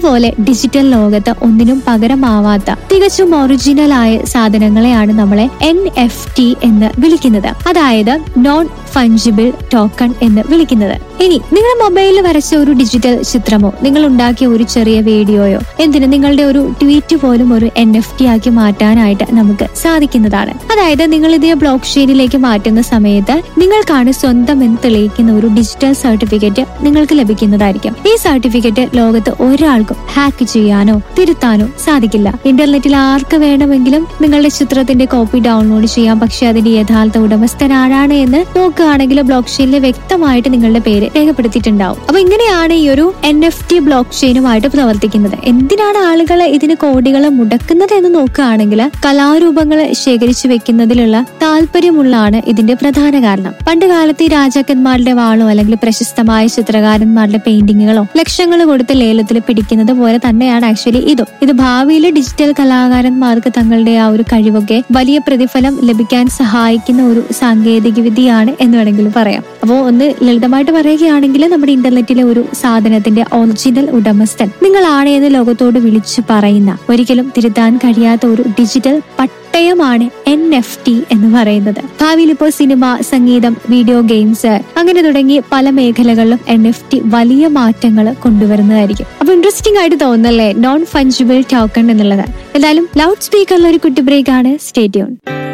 അതുപോലെ ഡിജിറ്റൽ ലോകത്ത് ഒന്നിനും പകരമാവാത്ത തികച്ചും ഒറിജിനൽ ആയ സാധനങ്ങളെയാണ് നമ്മളെ എൻ എഫ് ടി എന്ന് വിളിക്കുന്നത് അതായത് നോൺ ഫഞ്ചിബിൾ ടോക്കൺ എന്ന് വിളിക്കുന്നത് ഇനി നിങ്ങളുടെ മൊബൈലിൽ വരച്ച ഒരു ഡിജിറ്റൽ ചിത്രമോ നിങ്ങൾ ഉണ്ടാക്കിയ ഒരു ചെറിയ വീഡിയോയോ എന്തിന് നിങ്ങളുടെ ഒരു ട്വീറ്റ് പോലും ഒരു എൻ എഫ് ടി ആക്കി മാറ്റാനായിട്ട് നമുക്ക് സാധിക്കുന്നതാണ് അതായത് നിങ്ങൾ ഇതിനെ ബ്ലോക്ക് ചെയിനിലേക്ക് മാറ്റുന്ന സമയത്ത് നിങ്ങൾക്കാണ് സ്വന്തം എന്ന് തെളിയിക്കുന്ന ഒരു ഡിജിറ്റൽ സർട്ടിഫിക്കറ്റ് നിങ്ങൾക്ക് ലഭിക്കുന്നതായിരിക്കും ഈ സർട്ടിഫിക്കറ്റ് ലോകത്ത് ഒരാൾക്കും ഹാക്ക് ചെയ്യാനോ തിരുത്താനോ സാധിക്കില്ല ഇന്റർനെറ്റിൽ ആർക്ക് വേണമെങ്കിലും നിങ്ങളുടെ ചിത്രത്തിന്റെ കോപ്പി ഡൗൺലോഡ് ചെയ്യാം പക്ഷെ അതിന്റെ യഥാർത്ഥ ഉടമസ്ഥൻ ആരാണ് എന്ന് നോക്കുകയാണെങ്കിൽ ബ്ലോക്ക് ചെയിനിൽ വ്യക്തമായിട്ട് നിങ്ങളുടെ പേര് രേഖപ്പെടുത്തിയിട്ടുണ്ടാവും അപ്പൊ ഇങ്ങനെയാണ് ഈ ഒരു എൻ എഫ് ടി ബ്ലോക്ക് ചെയിനുമായിട്ട് പ്രവർത്തിക്കുന്നത് എന്തിനാണ് ആളുകൾ ഇതിന് കോടികൾ മുടക്കുന്നത് എന്ന് നോക്കുകയാണെങ്കിൽ കലാരൂപങ്ങൾ ശേഖരിച്ചു വെക്കുന്നതിലുള്ള താല്പര്യമുള്ളതാണ് ഇതിന്റെ പ്രധാന കാരണം പണ്ട് കാലത്ത് ഈ രാജാക്കന്മാരുടെ വാളോ അല്ലെങ്കിൽ പ്രശസ്തമായ ചിത്രകാരന്മാരുടെ പെയിന്റിങ്ങുകളോ ലക്ഷങ്ങൾ കൊടുത്ത് ലേലത്തിൽ പിടിക്കുന്നത് പോലെ തന്നെയാണ് ആക്ച്വലി ഇതും ഇത് ഭാവിയിലെ ഡിജിറ്റൽ കലാകാരന്മാർക്ക് തങ്ങളുടെ ആ ഒരു കഴിവൊക്കെ വലിയ പ്രതിഫലം ലഭിക്കാൻ സഹായിക്കുന്ന ഒരു സാങ്കേതിക വിദ്യയാണ് എന്ന് വേണമെങ്കിൽ പറയാം അപ്പോൾ ഒന്ന് ലളിതമായിട്ട് പറയുകയാണെങ്കിൽ നമ്മുടെ ഇന്റർനെറ്റിലെ ഒരു സാധനത്തിന്റെ ഒറിജിനൽ ഉടമസ്ഥൻ നിങ്ങളാണ് എന്ന് ലോകത്തോട് വിളിച്ചു പറയുന്ന ഒരിക്കലും തിരുത്താൻ കഴിയാത്ത ഒരു ഡിജിറ്റൽ പട്ടയമാണ് എൻ എഫ് ടി എന്ന് പറയുന്നത് ഭാവിയിൽ ഇപ്പോൾ സിനിമ സംഗീതം വീഡിയോ ഗെയിംസ് അങ്ങനെ തുടങ്ങി പല മേഖലകളിലും എൻ എഫ് ടി വലിയ മാറ്റങ്ങൾ കൊണ്ടുവരുന്നതായിരിക്കും അപ്പൊ ഇൻട്രസ്റ്റിംഗ് ആയിട്ട് തോന്നുന്നല്ലേ നോൺ ഫഞ്ചിബിൾ ടോക്കൺ എന്നുള്ളത് എന്തായാലും ലൗഡ് സ്പീക്കറിൽ ഒരു കുട്ടി ബ്രേക്ക് ആണ് സ്റ്റേറ്റ്യൂൺ